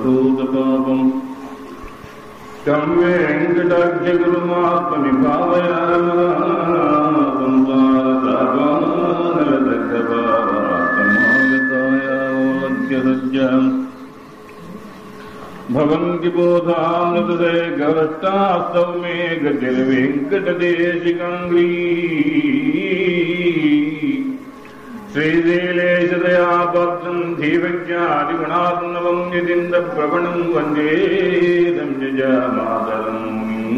సర్వభూతపాపం तं वेङ्कटाख्यगुरुमात्मनि भावयामागतायावलभ्यसज्जाम् भवन्ति बोधामृतदे गवष्टास्तौ मे गतिर्वेङ्कटदेशिकाङ्ग्री श्रीशैलेशदया भक्तम् धीवज्ञादिगुणात्मवम् यदिन्दप्रवणम् वन्दे संयजामातरम्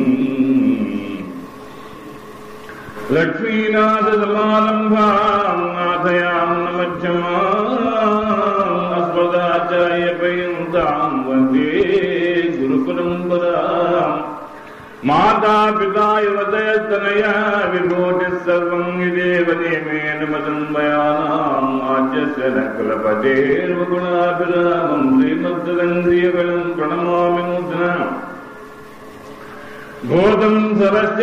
लक्ष्मीनाथसमारम्भाम् नाथयाम् न मध्यमाम् अस्मदाचार्यपर्यन्ताम् वन्दे गुरुपरम्पराम् माता पिता युवतयस्तनया विभूतिः सर्वम् यदेव नियमेन मदन्मयानाम् आद्यस्य न कुलपतेर्वगुणाभिरामम् श्रीमद्दन्द्रियगणम् प्रणमामि नूतना भूतम् सरस्य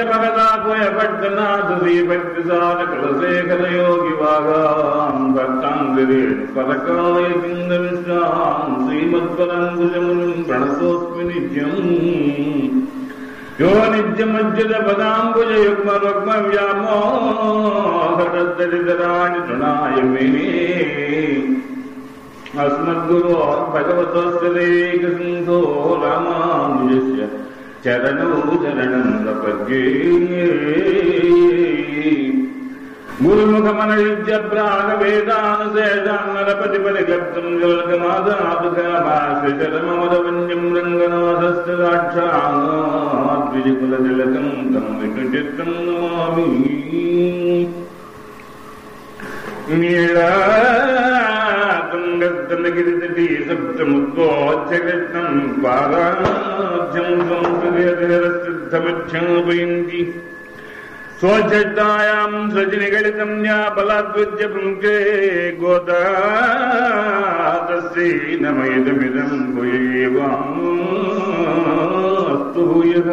भगदात्मयपट्टनाथश्रीभक्तिसारकुलशेखरयोगिवागाम् भक्ताङ्गिरेण परकाय किन्दविश्राम् श्रीमत्पराङ्कुशमुनिम् प्रणतोऽस्मि नित्यम् यो नित्यमज्जलपदाम्बुजयुग्मरुग्मव्यामोहरदरिदराणि तृणाय मे अस्मद्गुरो भगवतस्य देकसिन्धो रामानुजस्य चरणौ चरणं प्रपद्ये गुरुमुखमनयुज्य प्रागवेदानुशेषान्नरपतिपरिगर्तुम् जलकमादातुकाभाषचरममदवन्यम् रङ्गनाथस्य साक्षाद्विजकुलतिलकम् तम् विष्णुचित्तम् नमामि नीलातुङ्गस्तनगिरितटी सप्तमुद्वोच्चकृष्णम् पादाभ्यम् संस्कृतिरसिद्धमच्छापयन्ति स्वच्छतायाम् सजनिगलितम् या बलाद्विद्य पुङ्के गोदातस्यै नमयदमिदम् भूयेवास्तु भूयः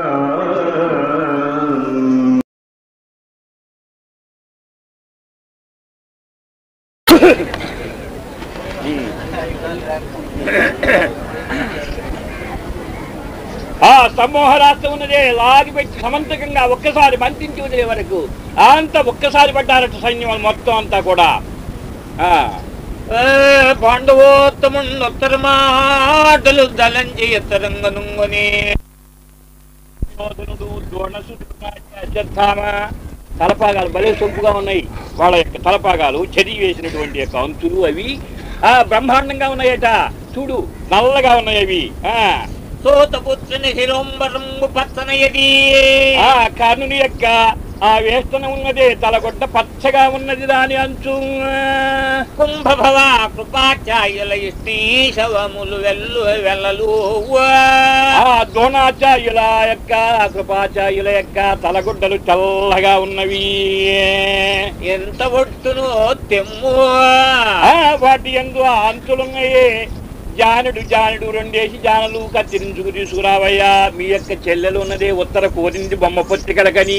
ఆ సమ్మోహరాస్తం ఉన్నదే లాగిపెట్టి సమంతకంగా ఒక్కసారి మంతించి వదిలే వరకు అంత ఒక్కసారి పడ్డారట సైన్యం మొత్తం అంతా కూడా ఆ పాండవోత్తముండు ఉత్తర మాటలు దలంచి ఎత్తరంగనుంగని శోధనుడు ద్రోణసుడు అశ్వత్థామ తలపాగాలు భలే సొంపుగా ఉన్నాయి వాళ్ళ యొక్క తలపాగాలు చదివి వేసినటువంటి యొక్క అంచులు అవి ఆ బ్రహ్మాండంగా ఉన్నాయట చూడు నల్లగా ఉన్నాయి అవి ఆ సోతపుత్రుని శిరోంబరంగు పచ్చనయది ఆ కర్ణుని యొక్క ఆ వేస్తన ఉన్నదే తలగొడ్డ పచ్చగా ఉన్నది దాని అంచు కుంభభవ కృపాచార్యుల ఇష్టీ శవములు వెల్లు వెల్లలు ఆ ద్రోణాచార్యుల యొక్క కృపాచార్యుల యొక్క తలగొడ్డలు చల్లగా ఉన్నవి ఎంత ఒట్టును తెమ్ము ఆ వాటి ఎందు ఆ అంచులున్నాయి జానుడు జానుడు రెండేసి జానలు కత్తిరించుకు తీసుకురావయ్యా మీ యొక్క చెల్లెలు ఉన్నదే ఉత్తర కోరింది బొమ్మ పొత్తికడకని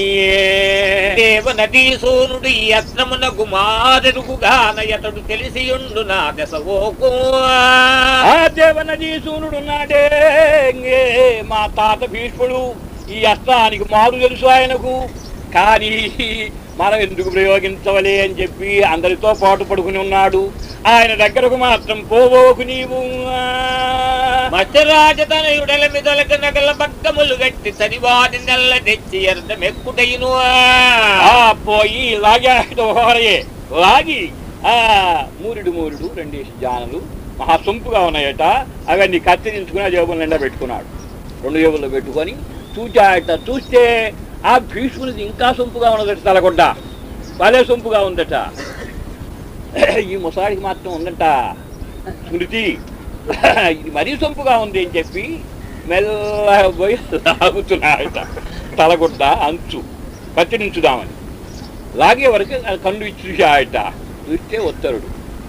దేవనదీ సూర్యుడు ఈ యత్నమున గుమారెరుగుగాన ఎతడు తెలిసియుండు నా దశవోకు ఆ దేవనది సూర్యుడున్నాడే ఇంగే మా తాత భీష్ముడు ఈ అస్త్రానికి మారు తెలుసు ఆయనకు కానీ మనం ఎందుకు ప్రయోగించవలే అని చెప్పి అందరితో పాటు పడుకుని ఉన్నాడు ఆయన దగ్గరకు మాత్రం పోవోకు నీవు మత్స్యరాజతనయుడల మిదలక నగల బగ్గములు గట్టి తనివాడి నెల్ల తెచ్చి ఎర్దమెక్కుటైను ఆ పోయి లాగాడు హోరయే లాగి ఆ మూరుడు మూరుడు రెండేసి జానలు మహా సొంపుగా ఉన్నాయట అవన్నీ కత్తిరించుకుని ఆ జేబుల నిండా పెట్టుకున్నాడు రెండు జేబుల్లో పెట్టుకొని చూచాయట చూస్తే ఆ భీష్మునిది ఇంకా సొంపుగా ఉన్నదట తలగొడ్డ భలే సొంపుగా ఉందట ఈ ముసాడికి మాత్రం ఉందట స్మృతి ఇది మరీ సొంపుగా ఉంది అని చెప్పి మెల్లగా పోయి లాగుతున్నాడట తలగొడ్డ అంచు కత్తిరించుదామని లాగే వరకు ఆ కళ్ళు ఇచ్చి చూశాడట చూస్తే ఉత్తరుడు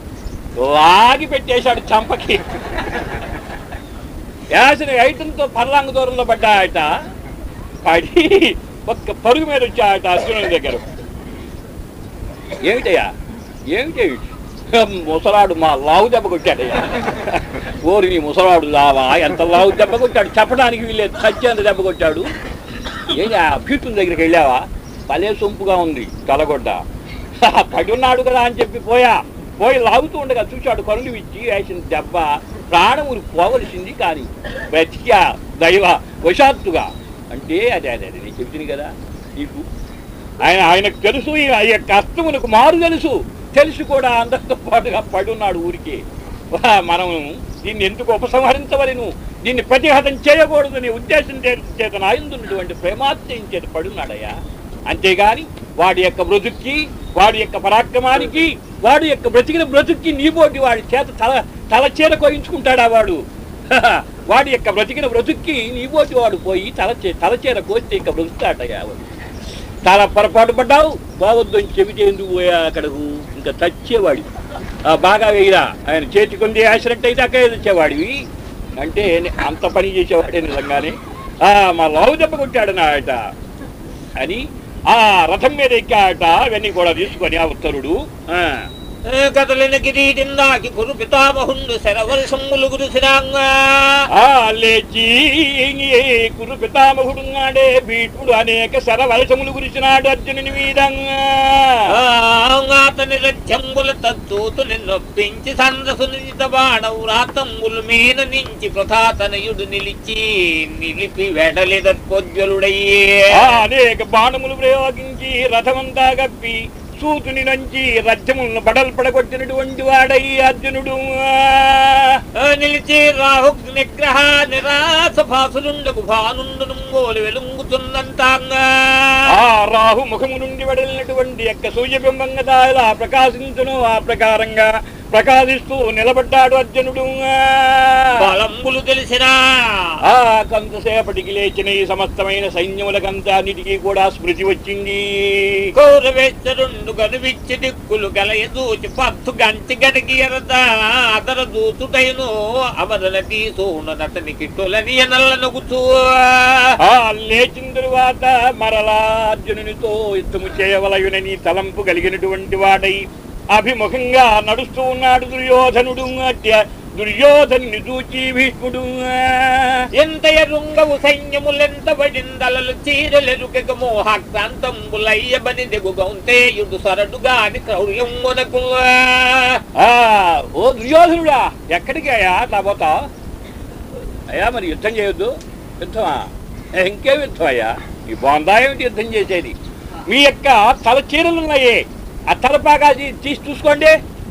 లాగి పెట్టేశాడు చంపకి యాసిన ఐటంతో పర్లాంగ దూరంలో పడ్డాయట పడి ఒక్క పరుగు మీద వచ్చాయట అర్జునుడి దగ్గర ఏమిటయ్యా ఏమిటి ముసలాడు మా లావు దెబ్బ కొట్టాడయ్యా ఓరి నీ ముసలాడు లావా ఎంత లావు దెబ్బ కొట్టాడు చెప్పడానికి వీళ్ళే సత్యంత దెబ్బ కొట్టాడు ఏంటి ఆ పీటుల దగ్గరికి వెళ్ళావా భలే సొంపుగా ఉంది తలగొడ్డ పడి ఉన్నాడు కదా అని చెప్పి పోయా పోయి లాగుతూ ఉండగా చూశాడు కరుణు ఇచ్చి వేసిన దెబ్బ ప్రాణం ఊరి పోవలసింది కానీ బ్రతికా దైవ వశాత్తుగా అంటే అదే అదే అదే నేను చెప్పింది కదా నీకు ఆయన ఆయనకు తెలుసు ఈ ఆ యొక్క కష్టమునకు మారు తెలుసు తెలిసి కూడా అందరితో పాటుగా పడి ఉన్నాడు ఊరికి వా, మనం దీన్ని ఎందుకు ఉపసంహరించవలను దీన్ని ప్రతిహతం చేయకూడదు నీ ఉద్దేశం చే- చేత నాయందున్నటువంటి ప్రేమాత్యం చేత పడున్నాడయ్యా అంతేగాని వాడి యొక్క బ్రతుక్కి వాడి యొక్క పరాక్రమానికి వాడి యొక్క బ్రతికిన బ్రతుక్కి నీబోటి వాడి చేత తల తల చీర కోయించుకుంటాడా వాడు వాడి యొక్క బ్రతికిన బ్రతుక్కి నీబోటి వాడు పోయి తల చే- తల చీర కోస్తే ఇంకా బ్రతుకుతాడయ్యా వాడు చాలా పొరపాటు పడ్డావు బాగొద్దు అని చెబితే ఎందుకు పోయా అక్కడకు ఇంకా చచ్చేవాడి ఆ, బాగా వేయరా ఆయన చేతి కొంది యాక్సిడెంట్ అయితే అక్కడే తెచ్చేవాడివి అంటే నే- అంత పని చేసేవాడే నిజంగానే ఆ, మా లావు దెబ్బ కొట్టాడు నా ఆట అని ఆ రథం మీద ఎక్కాట అవన్నీ కూడా తీసుకొని ఆ ఉత్తరుడు ఆ, కదలిన కిరీటిందాకి కురు పితామహుండు శరవర్షములు గురుసిరాంగా ఆ లేచి కురు పితామహుడున్నాడే భీష్ముడు అనేక శరవలసములు గురిసినాడు అర్జునుని మీదంగా అతని రథ్యంబుల తత్తూతుని నొప్పించి సందసునిత బాణవు రాతంబులు మీన నుంచి ప్రథాతనయుడు నిలిచి నిలిపి వెడలిదత్పోజ్వలుడయ్యే ఆ అనేక బాణములు ప్రయోగించి రథమంతా గప్పి సూతుని నుంచి రథములను బడలు పడగొట్టినటువంటి వాడై అర్జునుడు ఆ నిలిచి రాహు నిగ్రహ నిరాశ భాసులుండకు భానుండును గోలు వెలుంగుతున్నంతాంగా ఆ రాహు ముఖము నుండి వెడలినటువంటి యొక్క సూర్యబింబంగా దాలా ప్రకాశించును ఆ ప్రకారంగా ప్రకాశిస్తూ నిలబడ్డాడు అర్జునుడు బలంబులు తెలిసినా ఆ కొంతసేపటికి లేచిన ఈ సమస్తమైన సైన్యములకంతా అన్నిటికీ కూడా స్మృతి వచ్చింది కౌరవేశ్వరుండు కనువిచ్చి దిక్కులు గలయ దూచి పత్తు గంటి గడికి ఎరద అదర దూతుటైను అమరల తీసూనతనికి తొలని ఎనల్ల నొగుతూ ఆ లేచిన తరువాత మరలా అర్జునునితో యుద్ధము చేయవలయునని తలంపు కలిగినటువంటి వాడై అభిముఖంగా నడుస్తూ ఉన్నాడు దుర్యోధనుడు అట్య దుర్యోధను చూచి భీష్ముడు ఎంత ఎరుంగవు సైన్యములెంత పడిందలలు చీరలెరుక మోహాక్రాంతంబులయ్యబని దిగుగౌంతేయుడు సరడుగాని క్రౌర్యమునకు ఆ ఓ దుర్యోధనుడా ఎక్కడికి అయ్యా అట్లా పోతా అయ్యా మరి యుద్ధం చేయొద్దు యుద్ధమా ఏ, ఇంకేం యుద్ధం అయ్యా ఈ బొందా ఏమిటి యుద్ధం చేసేది మీ యొక్క తల చీరలు ఉన్నాయే ఆ తలపాగా తీ- తీసి చూసుకోండి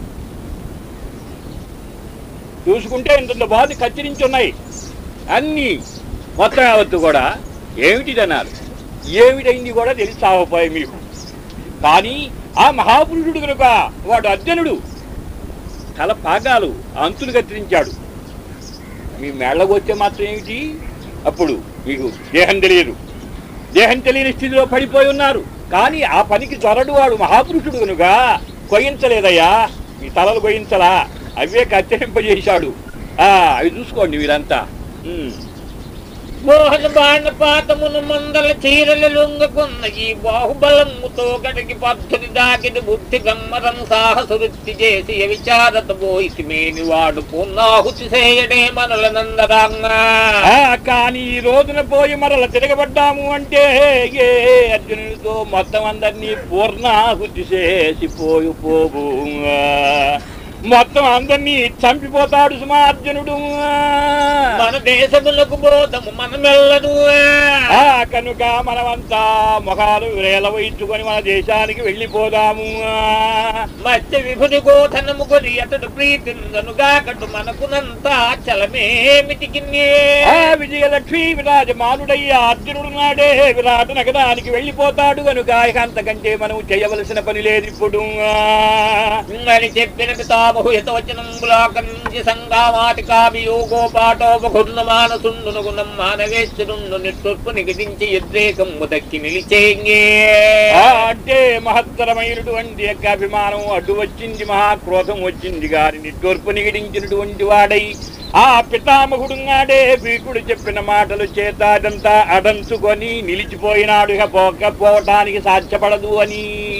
చూసుకుంటే ఇంత బాధ కత్తిరించి ఉన్నాయి అన్నీ మొత్తం యావత్తు కూడా ఏమిటిదన్నారు ఏమిటైంది కూడా తెలిసి సాగపోయాయి మీకు కానీ ఆ మహాపురుషుడు కనుక వాడు అర్జునుడు తల పాగాలు అంతులు కత్తిరించాడు మీ మెళ్ళకు వచ్చే మాత్రం ఏమిటి అప్పుడు మీకు దేహం తెలియదు దేహం తెలియని స్థితిలో పడిపోయి ఉన్నారు కానీ ఆ పనికి త్వరడు వాడు మహాపురుషుడు కనుక కొయ్యించలేదయ్యా మీ తలలు కొయ్యించలా అవే కత్తిరింపజేశాడు ఆ అవి చూసుకోండి వీరంతా ఉమ్. మోహన బాణ పాతమును మందల చీరలు లొంగకున్న ఈ బాహుబలముతో గడికి పద్ధతి దాకిన బుద్ధి గమ్మరం సాహస వృత్తి చేసి విచారత పోయి మేని వాడు పున్నాహుతి చేయడే మనల నందరాంగా ఆ, కానీ ఈ రోజున పోయి మరల తిరగబడ్డాము అంటే ఏ అర్జునుడితో మొత్తం అందరినీ పూర్ణాహుతి చేసి పోయి పోగు మొత్తం అందరినీ చంపిపోతాడు సుమా అర్జునుడు మన దేశములకు బోధము మనమెల్లను ఆ కనుక మనమంతా ముఖాలు వేల వహించుకొని మన దేశానికి వెళ్ళిపోదాము మత్స్య విభుని గోధనము కొని అతడు ప్రీతిందనుగాకటు మనకునంతా చలమేమిటికి ఆ విజయలక్ష్మి విరాజమానుడయ్య అర్జునుడు నాడే విరాట నగరానికి వెళ్ళిపోతాడు కనుక ఇక అంతకంటే మనం చేయవలసిన పని లేదు ఇప్పుడు అని చెప్పిన పితామహు హితవచనంబులాకరించి సంగామాతి కావియోగో పాటోపకుర్ణ మానసుండును గుణం మానవేశ్వరుండు నిట్టొప్పు నిగదించి ఉద్రేకము దక్కి నిలిచేంగే ఆ అంటే మహత్తరమైనటువంటి యొక్క అభిమానం అడ్డు వచ్చింది మహాక్రోధం వచ్చింది గాని నిట్టూర్పు నిగిడించినటువంటి వాడై ఆ పితామహుడు నాడే భీకుడు చెప్పిన మాటలు చేత అదంతా అడంచుకొని నిలిచిపోయినాడు ఇక పోకపోవటానికి సాధ్యపడదు అని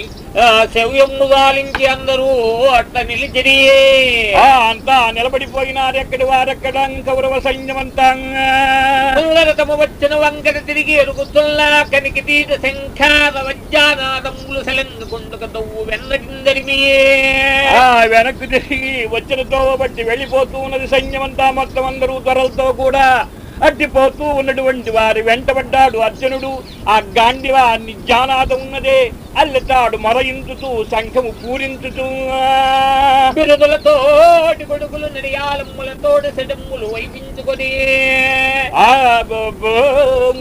ఆ, శవ్యము గాలించి అందరూ అట్ట నిలిచిరి ఆ అంతా నిలబడిపోయినారు ఎక్కడి వారెక్కడ కౌరవ సైన్యమంతా తమ వచ్చిన వంకర తిరిగి ఎరుగుతుల్లా కనికి తీట శంఖార వజ్జానాదములు సెలంగుకుండుక తవ్వు వెన్నకిందరిమి ఆ వెనక్కు తిరిగి వచ్చిన తోవ బట్టి వెళ్ళిపోతూ ఉన్నది సైన్యమంతా మొత్తం అందరూ త్వరలతో కూడా అడ్డిపోతూ ఉన్నటువంటి వారి వెంటబడ్డాడు అర్జునుడు ఆ గాండివ నిజానాదం ఉన్నదే అల్లెతాడు మొరయించుతూ శంఖము పూరించుతూ బిరుదులతోటి కొడుకులు నడియాలమ్ములతోటి సెడమ్ములు వైపించుకొని ఆ బ- బ-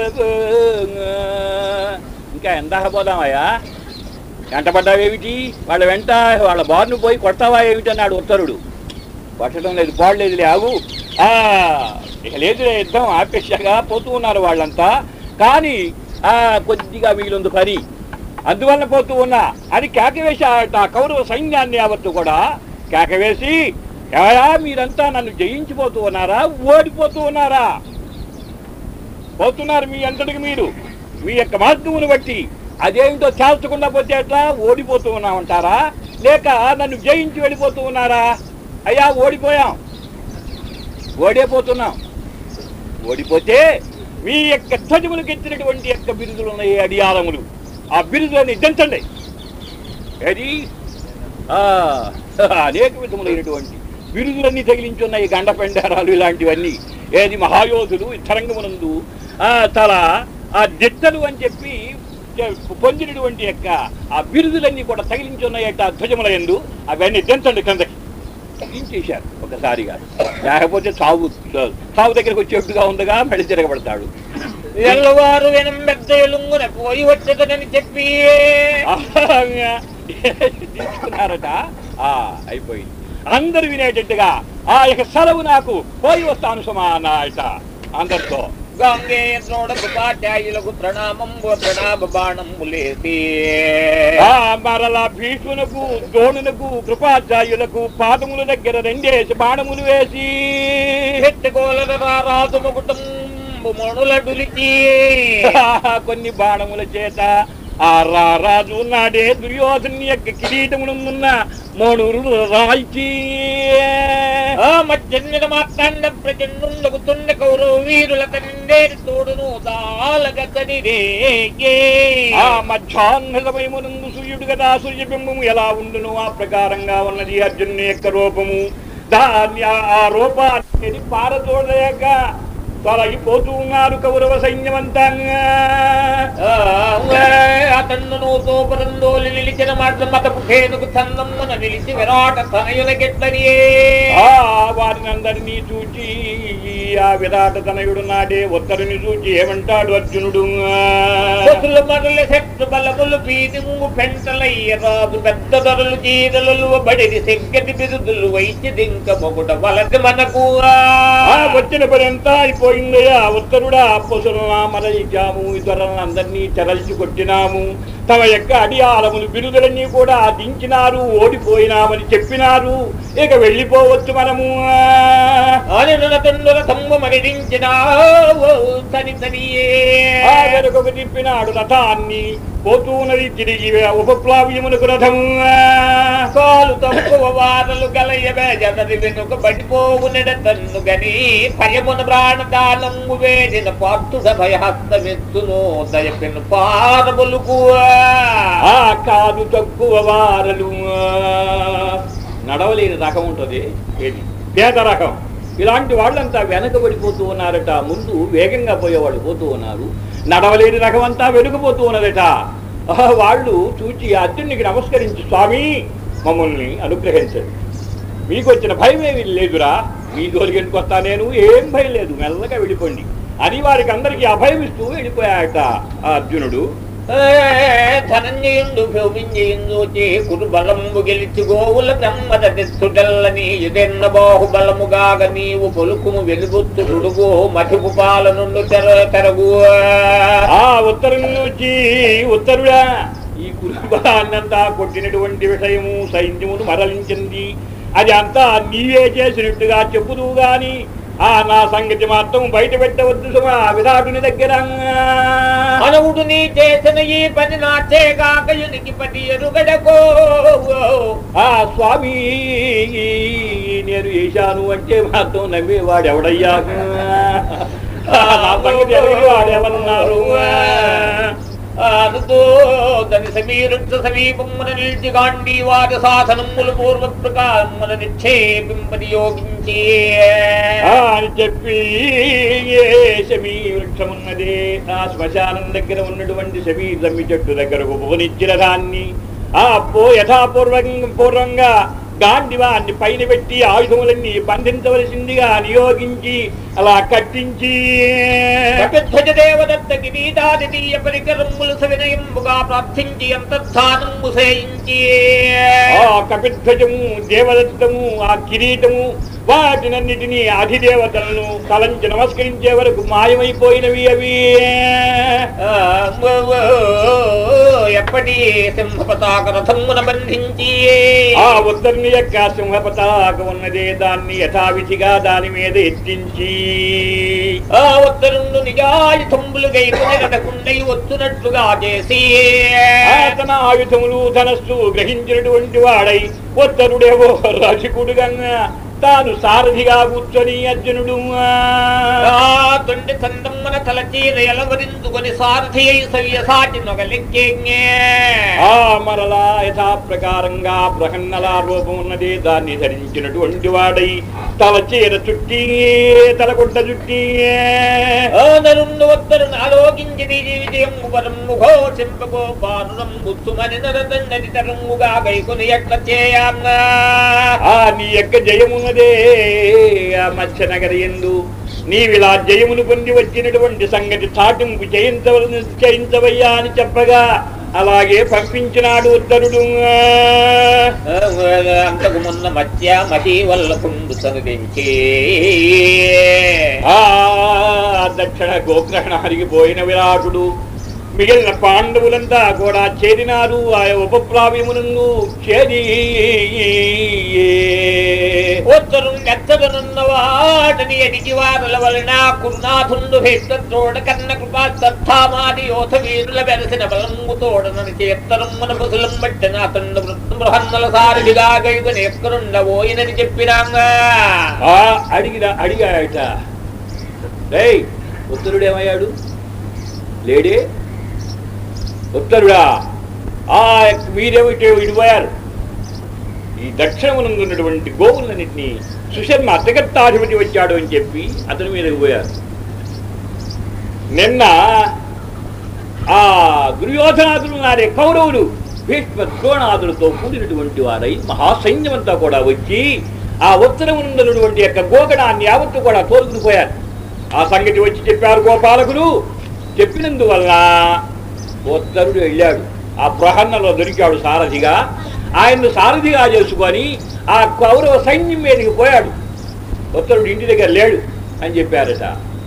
ఇంకా ఎంత పోదామయ్యా వెంట పడ్డావేమిటి వాళ్ళ వెంట వాళ్ళ బారును పోయి కొడతావా ఏమిటి అన్నాడు ఉత్తరుడు కొట్టడం లేదు పాడలేదు ఆగు ఆ ఇక లేదు యుద్ధం ఆపేషగా పోతూ ఉన్నారు వాళ్ళంతా కానీ ఆ కొద్దిగా మిగిలింది పని అందువలన పోతూ ఉన్నా అని కేకవేసి ఆ కౌరవ సైన్యాన్ని యావత్తు కూడా కేకవేసి ఎవరా మీరంతా నన్ను జయించిపోతూ ఉన్నారా ఓడిపోతూ ఉన్నారా పోతున్నారు మీ అంతటికి మీరు మీ యొక్క మార్గమును బట్టి అదేమిటో చాల్చకుండా పోతే ఎట్లా ఓడిపోతూ ఉన్నామంటారా లేక నన్ను జయించి వెళ్ళిపోతూ ఉన్నారా అయ్యా ఓడిపోయాం ఓడిపోతున్నాం ఓడిపోతే మీ యొక్క ధ్వజములకు ఎత్తినటువంటి యొక్క బిరుదులు ఉన్నాయి అడియాలములు ఆ బిరుదులని దంచండి ఏది ఆ, అనేక విధములైనటువంటి బిరుదులన్నీ తగిలించున్నాయి గండ పెండారాలు ఇలాంటివన్నీ ఏది మహాయోధులు ఇతరంగమునందు ఆ తల ఆ దిట్టలు అని చెప్పి పొందినటువంటి యొక్క ఆ బిరుదులన్నీ కూడా తగిలించున్నాయట ఆ ధ్వజముల ఎందు అవన్నీ దించండి కిందకి తగ్గించేశారు ఒకసారిగా లేకపోతే చావు చావు దగ్గరకు వచ్చేట్టుగా ఉందగా మళ్ళీ తిరగబడతాడు ఎల్లవారు వెనంబెద్ద ఎలుంగున పోయి వచ్చేదనని చెప్పి తీసుకున్నారట ఆ అయిపోయింది అందరు వినేటట్టుగా ఆ యొక్క సెలవు నాకు పోయి వస్తాను సుమా అన్నాయట అందరితో గంగేయ ఉపాధ్యాయులకు ప్రణామంబు ప్రణామ బాణంబులేసి ఆ మరలా భీష్మునకు ద్రోణునకు కృపాచార్యులకు పాదముల దగ్గర రెండేసి బాణములు వేసి పెట్టుకోలర రాజు ముకుటంబు మణుల డులిచి కొన్ని బాణముల చేత ఆ రా- రాజు నాడే దుర్యోధను యొక్క కిరీటమునున్న మోడూరు రాల్చి ఆ మధ్యన్మిద మాత్రాండ ప్రచండుండకు తుండ కౌరవ వీరుల తండేరి తోడును దాలగతనిరే ఆ మధ్యాహ్న సమయమునందు సూర్యుడు కదా సూర్యబింబము ఎలా ఉండును ఆ ప్రకారంగా ఉన్నది అర్జునుని యొక్క రూపము దాన్ని ఆ- ఆ రూపాన్ని పారదోడలేక తొలగిపోతూ ఉన్నారు కౌరవ సైన్యమంతా అతన్ను తోపరందోలి నిలిచిన మాట మతపు పేనుకు చందమ్మన నిలిచి విరాట తనయుల కెట్లనియే ఆ వారిని అందరినీ చూచి ఆ విరాట తనయుడు నాడే ఉత్తరుని చూచి ఏమంటాడు అర్జునుడు పొతుల మరల శక్తు బలములు పీదింగు పెంటలయ్య రాజు పెద్ద దొరలు చీరలు బడిది సెగ్గటి బిరుదులు వైచి దింక మొగుట వలది మనకు ఆ వచ్చిన పని అంతా అయిపోయిందయ్యా ఉత్తరుడా పొసలునా మరలిచాము ఇతరులను అందరినీ తెరల్చి కొట్టినాము తమ యొక్క అడియాలములు బిరుదులన్నీ కూడా దించినారు ఓడిపోయినామని చెప్పినారు ఇక వెళ్ళిపోవచ్చు మనము ఆనిన తండ్రుల తమ్ము మరిడించిన తని తనియే ఆ వెనుకకు తిప్పినాడు రథాన్ని పోతూనది తిరిగి ఉపప్లావ్యమునకు రథము కాలు తక్కువ వారలు గలయవే జనరి వెనుక పడిపోవునెడ తన్ను గని భయమున ప్రాణ దానము వేడిన పార్థుడ భయహస్తమెత్తును దయపెను పారబులుకు ఆ కాదు తక్కువ వారలు నడవలేని రకం ఉంటుంది ఏది పేద రకం ఇలాంటి వాళ్ళంతా వెనకబడిపోతూ ఉన్నారట ముందు వేగంగా పోయేవాళ్ళు పోతూ ఉన్నారు నడవలేని రకం అంతా వెనుకపోతూ ఉన్నదట ఆ, వాళ్ళు చూచి అర్జునునికి నమస్కరించి స్వామి మమ్మల్ని అనుగ్రహించండి మీకు వచ్చిన భయం ఏమీ లేదురా మీ జోలికి ఎందుకు వస్తా నేను ఏం భయం లేదు మెల్లగా వెళ్ళిపోండి అని వారికి అందరికీ అభయం ఇస్తూ వెళ్ళిపోయాట ఆ అర్జునుడు ధనంజయుండు భూమింజయుండు చే కురు బలము గెలిచి గోవుల బ్రహ్మద తెచ్చుటల్లని ఇదెన్న బాహుబలముగాగ నీవు పొలుకుము వెలుగుత్తుడుగో మధుపు పాలనుండు తెర తెరగు ఆ ఉత్తరం నుంచి ఉత్తరుడా ఈ కురుబాన్నంతా కొట్టినటువంటి విషయము సైన్యమును మరలించింది అది అంతా నీవే చేసినట్టుగా చెప్పుదు గాని ఆ నా సంగతి మాత్రం బయట పెట్టవద్దు సుమా విరాటుని దగ్గర అనవుడు నీ చేసిన ఈ పని నా చేగాకయునికి పది ఎరుగడకో ఆ స్వామి నేను చేశాను అంటే మాత్రం నమ్మేవాడు ఎవడయ్యా ఆ, నా సంగతి ఎరిగిన వాడెవరున్నారు అనుతో దని సమీరుద్ధ సమీపమున నిలిచి గాంధీ వారి శాసనములు పూర్వ ప్రకారమున నిక్షేపింపని యోగించి ఆ, అని చెప్పి ఏ శమీ వృక్షమున్నదే ఆ శ్మశానం దగ్గర ఉన్నటువంటి శమీ జమ్మి చెట్టు దగ్గరకు పోనిచ్చిన దాన్ని ఆ పో యథాపూర్వంగా పూర్వంగా గాండివాన్ని పైన పెట్టి ఆయుధములన్నీ బంధించవలసిందిగా నియోగించి అలా కట్టించి కపిధ్వజ దేవదత్త కిరీటాదితీయ పరికరములు సవినయంబుగా ప్రార్థించి అంతర్ధానము సేయించి ఆ కపిధ్వజము దేవదత్తము ఆ కిరీటము వాటినన్నిటినీ అధిదేవతలను తలంచి నమస్కరించే వరకు మాయమైపోయినవి అవి ఆ, ఓ, ఓ, ఎప్పటి సింహపతాక రథమున బంధించి ఆ ఉత్తరుని యొక్క సింహపతాక ఉన్నదే దాన్ని యథావిధిగా దాని మీద ఎత్తించి ఆ ఉత్తరుండు నిజాయుధంబులు గైకుని నడకుండై వచ్చునట్లుగా చేసి ఆ తన ఆయుధములు ధనస్సు గ్రహించినటువంటి వాడై ఉత్తరుడేవో రసికుడుగా తాను సారథిగా కూర్చొని అర్జునుడు ఆ తొండి చందమ్మన తలచీర ఎలవరించుకొని సారథి అయి సవ్యసాటి నొగలెక్కే ఆ మరలా యథా ప్రకారంగా ప్రహన్నల రూపం ఉన్నది దాన్ని ధరించినటువంటి వాడై తల చీర చుట్టి తలకొండ చుట్టి నరుండు ఉత్తరును ఆలోకించి నీ విజయం వరము ఘోషింపకో పారురం గుర్తుమని నరదండని తరంగుగా గైకొని ఎట్ల చేయాన్నా ఆ నీ యొక్క జయమున్నదే ఆ మత్స్య నగరి ఎందు నీవిలా జయమును పొంది వచ్చినటువంటి సంగతి చాటింపు చేయించవలను చేయించవయ్యా అని చెప్పగా అలాగే పంపించినాడు ఉత్తరుడు అంతకు మున్న మత్య మహి వల్ల కుండు సనుదించి ఆ దక్షిణ గోగ్రహణానికి పోయిన విరాటుడు మిగిలిన పాండవులంతా కూడా చేరినారు ఆ ఉపప్లావ్యమునందు చేరి ఉత్తరం ఎత్తడనున్న వాటిని ఎడికి వారల వలన కురునాథుండు భేత్తోడ కన్న కృపా సత్తామాది యోధ వీరుల వెలసిన బలంగు తోడనని చేత్తరం మన పసులం బట్టిన అతండు బృహన్నల సారథిగా గైగుని ఎక్కడుండబోయినని చెప్పినాంగా ఆ అడిగిన అడిగాయట రేయ్ ఉత్తరుడేమయ్యాడు లేడే ఉత్తరుడా ఆ మీరేమిటో విడిపోయారు ఈ దక్షిణమునందు ఉన్నటువంటి గోవులన్నింటినీ సుశర్మ అతగత్తాధిపతి వచ్చాడు అని చెప్పి అతని మీదకి పోయారు నిన్న ఆ దుర్యోధనాదులు నారే కౌరవులు భీష్మ ద్రోణాదులతో కూడినటువంటి వారై మహాసైన్యమంతా కూడా వచ్చి ఆ ఉత్తరమునున్నటువంటి యొక్క గోగడాన్ని యావత్తు కూడా తోలుకుని పోయారు ఆ సంగతి వచ్చి చెప్పారు గోపాలకులు చెప్పినందువల్ల ఉత్తరుడు వెళ్ళాడు ఆ ప్రహన్నలో దొరికాడు సారథిగా ఆయన్ను సారథిగా చేసుకొని ఆ కౌరవ సైన్యం మీదకి పోయాడు ఉత్తరుడు ఇంటి దగ్గర లేడు అని చెప్పారట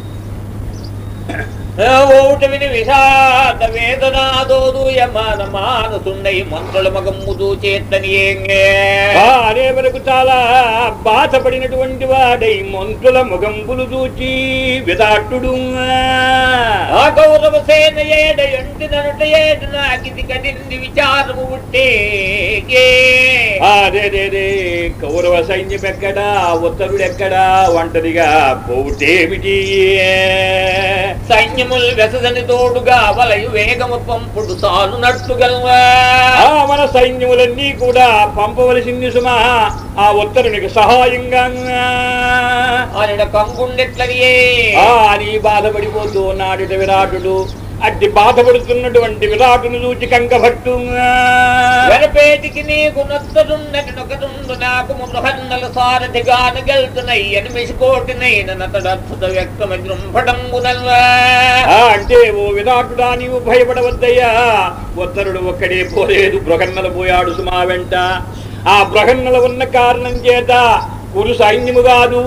ఓట విని విషాద వేదనాదోదు యమాన మానసుండై మంత్రుల మగమ్ముదు చేతని ఆ అనే వరకు చాలా బాధపడినటువంటి వాడై మంతుల ముగంబులు చూచి విదాట్టుడు ఆ కౌరవ సేన ఏడ ఎంటి ననుట ఏడు నాకిది కడింది విచారము పుట్టే అదే రే కౌరవ సైన్యం ఎక్కడా ఉత్తరుడు ఎక్కడా ఒంటరిగా పోవుటేమిటి సైన్యముల్ వెసదని తోడుగా వలయు వేగము పంపుడు సాను నట్టుగల్వా ఆ మన సైన్యములన్నీ కూడా పంపవలసింది సుమా ఆ ఉత్తరునికి సహాయంగా ఆయన కంగుండెట్లనియే ఆ అని బాధపడిపోతూ ఉన్నాడు విరాటుడు అట్టి బాధపడుతున్నటువంటి విరాటును చూచి కంకభట్టు వెరపేటికి నీకు నొత్తరున్నటి నొకరుండు నాకు మృహన్నల సారథిగాను గెలుతున్నాయి ఎనిమిది కోటినైన నతడద్భుత వ్యక్తమ జృంభటంబునల్వా ఆ అంటే ఓ విరాటుడా నీవు భయపడవద్దయ్యా ఉత్తరుడు ఒక్కడే పోలేదు బృహన్నల పోయాడు సుమా వెంట ఆ బృహన్నల ఉన్న కారణం చేత కురు సైన్యము కాదు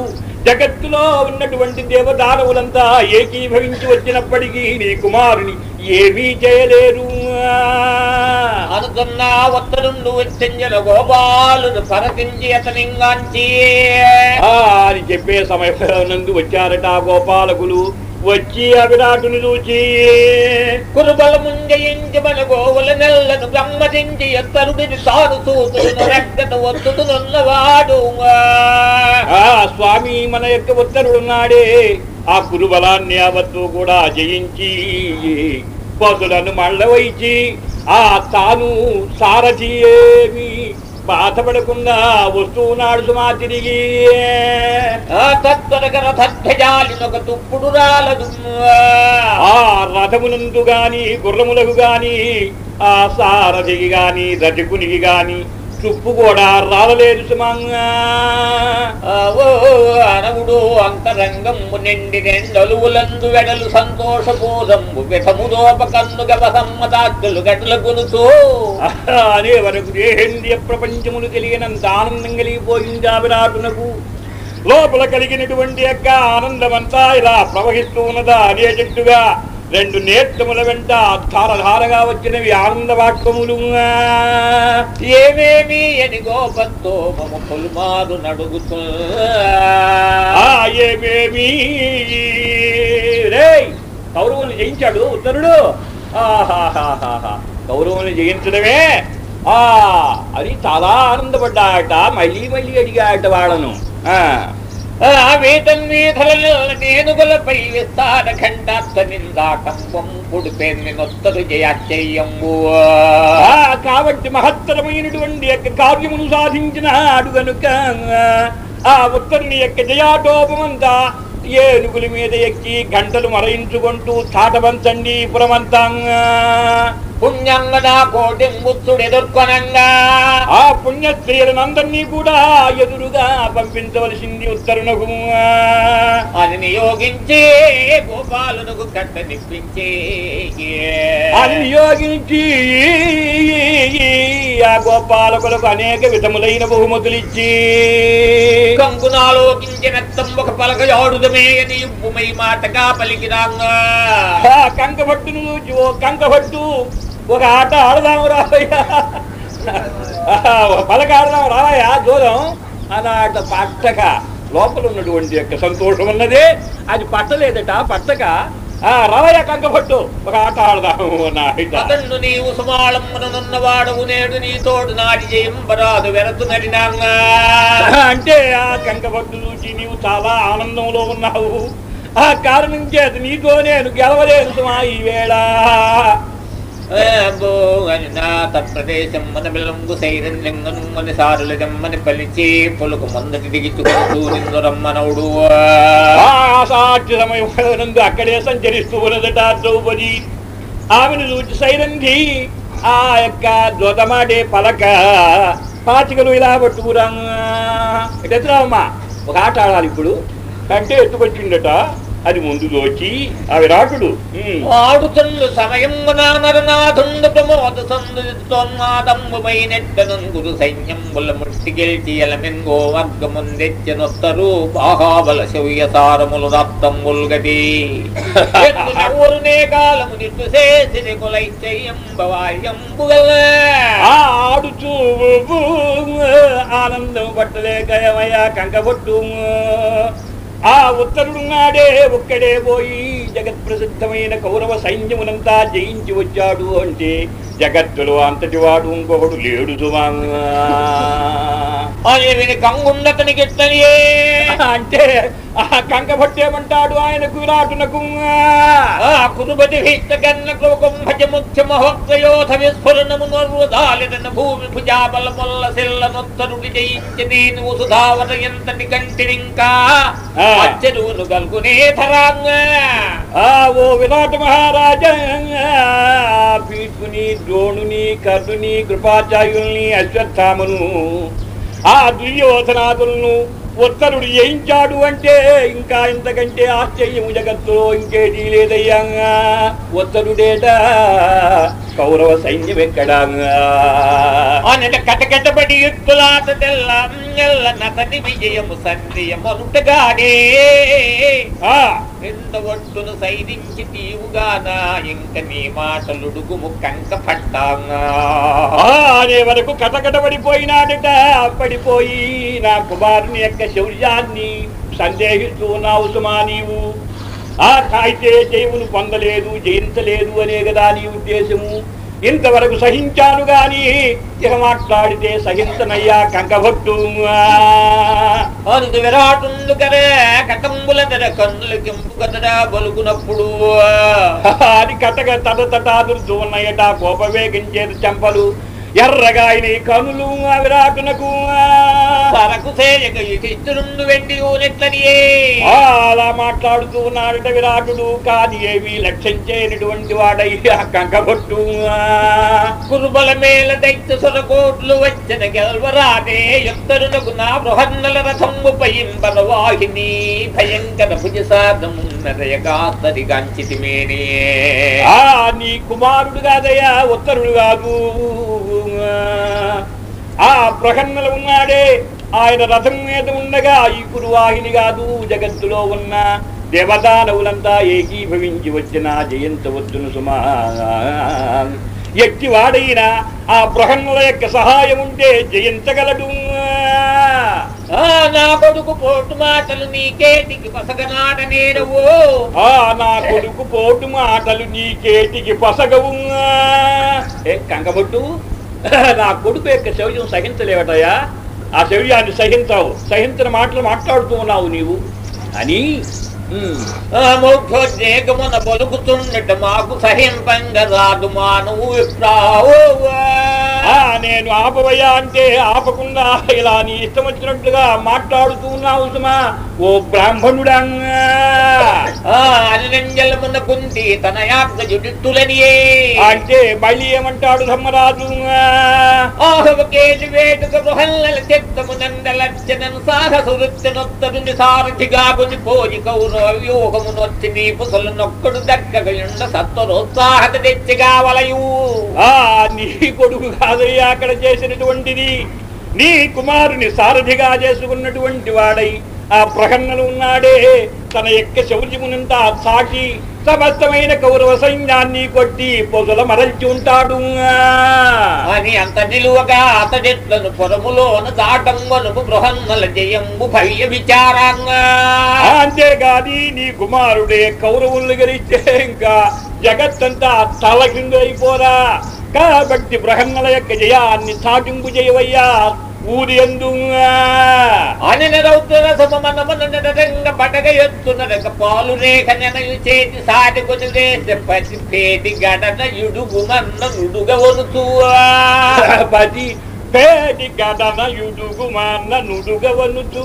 జగత్తులో ఉన్నటువంటి దేవదానవులంతా ఏకీభవించి వచ్చినప్పటికీ నీ కుమారుని ఏమీ చేయలేరు అనుకున్న ఒత్తరుండు వచ్చంజల గోపాలుడు పరకించి అతనింగాంచి ఆ అని చెప్పే సమయంలో వచ్చారట ఆ గోపాలకులు వచ్చి అవిరాటుని చూచి కురుబలముంజయించి మన గోవుల నెల్లను బ్రహ్మదించి ఎత్తరుడిని తాను సూతులను రెక్కను ఒత్తుతున్నవాడు ఆ స్వామి మన యొక్క ఉత్తరుడున్నాడే ఆ కురుబలాన్ని యావత్తు కూడా జయించి పదులను మళ్ళవైచి ఆ తాను సారథి ఏమి బాధపడకుండా వస్తున్నాడు సుమా తిరిగి ఆ తత్వరగర తధ్వజాలినొక తుప్పుడు రాలదు ఆ రథమునందు గాని గుర్రములకు గాని ఆ సారథికి గాని రజకునికి గాని చుప్పు కూడా రాలలేదు సుమంగా ఆ ఓ అనవుడు అంతరంగము నిండి రెండలువులందు వెడలు సంతోషపూరంబు విధముదోప కన్ను గవ సమ్మతాత్తులు గట్ల కొనుచూ అనే వరకు దేహేంద్రియ ప్రపంచములు తెలియనంత ఆనందం కలిగిపోయింది ఆ విరాటునకు లోపల కలిగినటువంటి యొక్క ఆనందమంతా ఇలా ప్రవహిస్తూ ఉన్నదా అనేటట్టుగా రెండు నేత్రముల వెంట ధారధారగా వచ్చినవి ఆనంద వాక్యములు ఏమేమి అని గోపంతో మమ పుల్మారు నడుగుతూ ఆ ఏమేమి రేయ్ కౌరవుని జయించాడు ఉత్తరుడు ఆహాహాహాహా. కౌరవుని జయించడమే ఆ అది చాలా ఆనందపడ్డాట మళ్ళీ మళ్ళీ అడిగాట వాళ్ళను ఆ ఆ వేతన్వీధల నేనుగులపై విస్తార ఖండాత్వ నిందాకంబం పుడిపేర్ని నొత్తరు జయాశ్చర్యంబు ఆ, కాబట్టి మహత్తరమైనటువంటి యొక్క కార్యమును సాధించినాడు గనుక ఆ ఉత్తరుని యొక్క జయాటోపమంతా ఏనుగుల మీద ఎక్కి గంటలు మరయించుకుంటూ చాటవంచండి పురమంతా పుణ్యంగనా కోటి ముత్తుడు ఎదుర్కొనంగా ఆ పుణ్యస్త్రీలనందరినీ కూడా ఎదురుగా పంపించవలసింది ఉత్తరునకు అది నియోగించి గోపాలునకు కట్ట నిప్పించి అది నియోగించి ఆ గోపాలకులకు అనేక విధములైన బహుమతులిచ్చి కంకునాలోకించిన ఒక పలక యాడుదమే అని ఉప్పుమై మాటగా పలికిరాంగా ఆ కంకభట్టును చూచి ఓ కంకభట్టు ఒక ఆట ఆడదాము రావయ్యా ఆ, ఒక పలక ఆడదాం రావయ్యా దూరం అనాట పట్టక లోపల ఉన్నటువంటి యొక్క సంతోషం ఉన్నదే అది పట్టలేదట పట్టక ఆ రావయ్య కంకభట్టు ఒక ఆట ఆడదాము నాట అతన్ను నీవు సుమాళమ్మనున్నవాడవు నేడు నీ తోడు నాటి జయంబరాదు వెరతు నడినాంగా అంటే ఆ కంకభట్టు చూసి నీవు చాలా ఆనందంలో ఉన్నావు ఆ కారణం చేత నీతో నేను గెలవలేను సుమా ఈ వేళ తత్ప్రదేశం మన బిల్లంగు సైరంగను మన సారుల జమ్మని పలిచి పొలుకు మొందటి దిగిచుకుంటూ నిన్ను రమ్మనవుడు ఆ సాక్షి సమయం అక్కడే సంచరిస్తూ ఉన్నదట ద్రౌపది ఆమెను చూచి సైరంధి ఆ యొక్క జ్యోతమాడే పలక పాచికలు ఇలా పట్టుకురా ఎదురావమ్మా ఒక ఆట ఆడాలి ఇప్పుడు కంటే ఎత్తుకొచ్చిండట అది ముందు దోచి ఆ విరాటుడు ఉమ్. ఆడుతుండు సమయం నరనాథుండు ప్రమోద సందుతోన్మాదంబుమై నెట్టనంగురు సైన్యంబుల ముట్టి గెలిచి ఎలమెన్ గోవర్గముందెచ్చనొత్తరు బాహాబల శౌర్య సారములు రక్తంబుల్ గది ఊరునే కాలము నిట్టు చేసి కులై చెయ్యంబవాయంబుగల ఆ ఆడుచూ ఆనందం పట్టలేకయమయ్యా కంకబొట్టు ఆ ఉత్తరుడున్నాడే ఒక్కడే పోయి జగత్ ప్రసిద్ధమైన కౌరవ సైన్యమునంతా జయించి వచ్చాడు అంటే జగత్తులో అంతటి వాడు ఇంకొకడు లేడు సుమాంగా అని విని కంగుండతని గిట్టనియే అంటే ఆ కంకబొట్టేమంటాడు ఆయనకు విరాటునకు ఆ కురుబతి భీష్టకన్నకు కుంభజ ముఖ్య మహోక్తయోధ విస్ఫురణము నర్వదాలిన భూమి భుజాబల మొల్ల సిల్ల నొత్తరుడి జయించి నేను సుధావర ఎంతటి కంటినింకా ఆ. అచ్చరువును గల్గునే ధరాంగా ఆ ఓ విరాట మహారాజా భీష్ముని ద్రోణుని కర్ణుని కృపాచార్యుల్ని అశ్వత్థామను ఆ దుర్యోధనాదులను ఉత్తరుడు జయించాడు అంటే ఇంకా ఇంతకంటే ఆశ్చర్యము జగత్తులో ఇంకేది లేదయ్యా ఉత్తరుడేట కౌరవ సైన్యం ఎక్కడ అనట కటకటబడి యుద్ధులాట తెల్ల ఎల్ల నతని విజయము సంధ్యమనుటగానే ఆ, ఎంత ఒట్టును సైరించి తీవుగానా ఇంక నీ మాటలుడుగుము కంక పట్టాంగా ఆ అనే వరకు కటకటపడిపోయినాడట పడిపోయి నా కుమారుని యొక్క శౌర్యాన్ని సందేహిస్తూ ఉన్నావు సుమా నీవు ఆ అయితే జయమును పొందలేదు జయించలేదు అనే కదా నీ ఉద్దేశము ఇంతవరకు సహించాను గాని ఇక మాట్లాడితే సహించనయ్యా కంకభట్టు అందు విరాటుండు కదే కటంబుల తెర కన్నుల కెంపు కదరా బలుగునప్పుడు అది కట్టగ తట తటాదురుతూ ఉన్నాయట కోపవేగించేది చెంపలు ఎర్రగా అయిన ఈ కనులు ఆ విరాటునకు సరకు సేయక ఇచ్చిరుండు వెండి ఊనెట్లనియే ఆ, అలా మాట్లాడుతూ ఉన్నాడట విరాటుడు కాని ఏమీ లక్ష్యం చేయనటువంటి వాడై కంకబొట్టు కురుబల మేల దైత్య సొరకోట్లు వచ్చిన గెల్వరాదే ఎత్తరునకు నా బృహన్నల రథము పయింబల వాహిని భయంకర భుజసాదమున్నదయగాతరి గాంచితి మేనే ఆ నీ కుమారుడు కాదయ్యా ఉత్తరుడు కాదు ఆ ప్రకన్నలు ఉన్నాడే ఆయన రథం మీద ఉండగా ఈ కురువాహిని కాదు జగత్తులో ఉన్న దేవదానవులంతా ఏకీభవించి వచ్చిన జయించవచ్చును సుమా ఎట్టి వాడైనా ఆ ప్రహన్నుల యొక్క సహాయం ఉంటే జయించగలడు ఆ నా కొడుకు పోటు మాటలు నీకేటికి పసగనాట నేరవో ఆ నా కొడుకు పోటు మాటలు నీకేటికి పసగవు ఏ కంకబొట్టు నా కొడుకు యొక్క శౌర్యం సహించలేవటయా ఆ శౌర్యాన్ని సహించావు సహించిన మాటలు మాట్లాడుతూ ఉన్నావు నీవు అని ఉమ్, ఆ మౌఢోద్రేకమున బలుకుతుండట మాకు సహింపంగ రాదు మానవు విప్రావో ఆ నేను ఆపవయ్యా అంటే ఆపకుండా ఇలా నీ ఇష్టం వచ్చినట్లుగా మాట్లాడుతూ ఉన్నావు సుమా ఓ బ్రాహ్మణుడా ఆ అనిరంజలమున కుంతి తన యాజ్ఞ జుడిత్తులనియే అంటే మళ్ళీ ఏమంటాడు ధర్మరాజు ఆహవకేలి వేటుక బృహల్లల చిత్తము నందలచ్చనను సాహసు వృత్తినొత్తరుని సారథిగా కొని పోయి కౌరవ వ్యూహమునొచ్చి నీ పుసలు నొక్కడు దక్కగయుండ సత్వరోత్సాహత తెచ్చిగా వలయు ఆ నీ కొడుకు కాదయ్యా అక్కడ చేసినటువంటిది నీ కుమారుని సారథిగా చేసుకున్నటువంటి వాడై ఆ ప్రకన్నలు ఉన్నాడే తన యొక్క శౌర్యమునంతా సాటి సమస్తమైన కౌరవ సైన్యాన్ని కొట్టి పొగల మరల్చి ఉంటాడు అని అంత నిలువగా అతడిట్లను పొరములోన దాటంగనుపు బృహన్నల జయంబు భవ్య విచారంగా అంతేగాని నీ కుమారుడే కౌరవుల్ని గెలిస్తే ఇంకా జగత్తంతా తల కింద అయిపోరా కాబట్టి బ్రహన్నల యొక్క జయాన్ని సాటింపు చేయవయ్యా ఊరి ఎందు అని రౌతుల సమమనమన నరంగ పడగ ఎత్తునరక పాలు రేఖ నెనయు చేతి సాటి కొని వేసే పసి పేటి గడన యుడుగు మన్న నుడుగ వనుతూ పది పేడి గడన యుడుగు మాన్న నుడుగవనుతు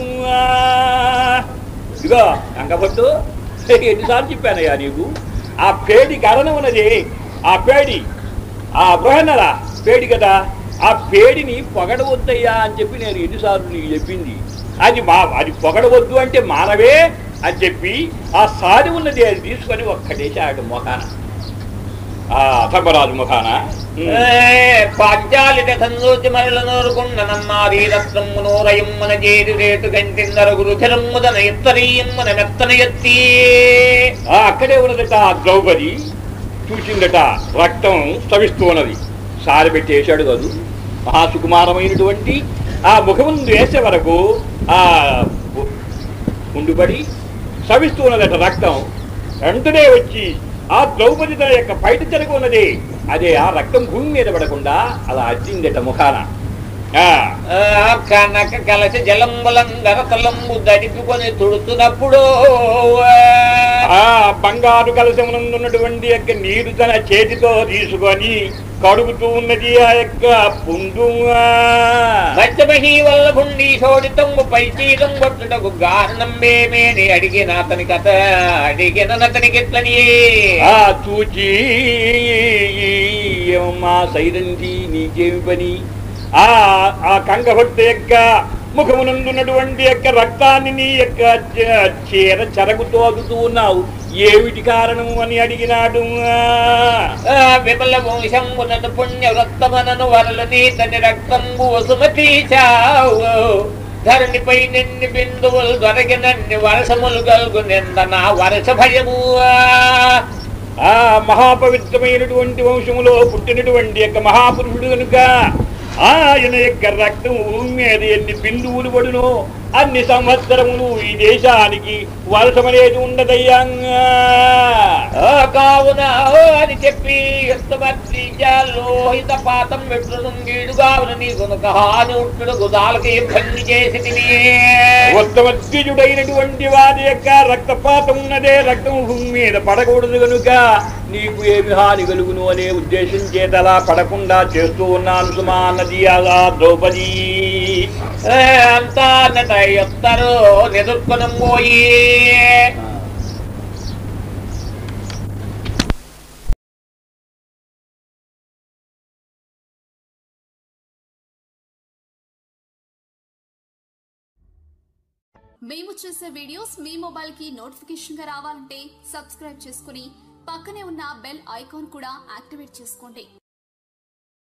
ఇదిగో అంగపట్టు ఎన్నిసార్లు చెప్పానయ్యా నీకు ఆ పేడి గడన ఉన్నది ఆ పేడి ఆ బృహన్నరా పేడి కదా ఆ పేడిని పొగడవద్దయ్యా అని చెప్పి నేను ఎన్నిసార్లు నీకు చెప్పింది అది మా అది పొగడవద్దు అంటే మానవే అని చెప్పి ఆ సారి ఉన్నది అది తీసుకొని ఒక్కటేసాడు మొఖాన ఆ ధర్మరాజు ముఖాన ఉమ్. పాంచాలి రథంలోచి మరల నోరుకున్న నన్నారీ రత్నము నోరయమ్మన జేరి రేటు గంటిందర గురుచరమ్ముదన ఎత్తరీయమ్మన మెత్తన ఎత్తి ఆ అక్కడే ఉన్నదట ఆ ద్రౌపది చూసిందట రక్తం స్రవిస్తూ ఉన్నది సారి పెట్టేశాడు కాదు మహాసుకుమారమైనటువంటి ఆ ముఖముందు వేసే వరకు ఆ ఉ- ఉండుబడి స్రవిస్తూ ఉన్నదట రక్తం వెంటనే వచ్చి ఆ ద్రౌపది తన యొక్క బయట చెరకు ఉన్నది అదే ఆ రక్తం భూమి మీద పడకుండా అలా అద్దిందట ముఖాన ఆ ఆ, కనక కలశ జలంబలంగర తలంబు దడిపుకొని తుడుతున్నప్పుడు ఆ బంగారు కలశమునందున్నటువంటి యొక్క నీరు తన చేతితో తీసుకొని కడుగుతూ ఉన్నది ఆ యొక్క పుండు మధ్యమహి వల్ల గుండి శోడితంబు పై చీతం కొట్టుటకు గారణంబేమేని అడిగిన అతని కథ అడిగిన అతనికి ఎట్లని ఆ చూచి ఏమమ్మా సైరంజి నీకేమి పని ఆ ఆ కంగభట్టు యొక్క ముఖమునందున్నటువంటి యొక్క రక్తాన్ని నీ యొక్క చ- చీర చెరగు తోదుతూ ఉన్నావు ఏమిటి కారణము అని అడిగినాడు ఆ విమల వంశంబునను పుణ్య వృత్తమనను వరలు నీతని రక్తంబు వసుమతి చావు ధరణిపై నిన్ని బిందువులు దొరకినన్ని వర్షములు గల్గు నిందన వర్ష భయము ఆ మహాపవిత్రమైనటువంటి వంశములో పుట్టినటువంటి యొక్క మహాపురుషుడు కనుక ఆయన యొక్క రక్తం భూమి మీద ఎన్ని బిందువులు పడునో అన్ని సంవత్సరములు ఈ దేశానికి వర్షమనేది ఉండదయ్యా ఆ కావున ఓ అని చెప్పి యుద్ధమర్తి లోహిత పాతం మెట్లు గీడు కావున నీ కొనుక హాని ఉంటుడు గుదాలకి ఇబ్బంది చేసి తిని ఉత్తమద్విజుడైనటువంటి వారి యొక్క రక్తపాతం ఉన్నదే రక్తం భూమి మీద పడకూడదు కనుక నీకు ఏమి హాని కలుగును అనే ఉద్దేశం చేత అలా పడకుండా చేస్తూ ఉన్నాను సుమా అన్నది అలా ద్రౌపది ఏ అంతా అన్నట ఎత్తరు నిదుర్కొనం పోయి మేము చేసే వీడియోస్ మీ మొబైల్కి నోటిఫికేషన్గా రావాలంటే సబ్స్క్రైబ్ చేసుకుని పక్కనే ఉన్న బెల్ ఐకాన్ కూడా యాక్టివేట్ చేసుకోండి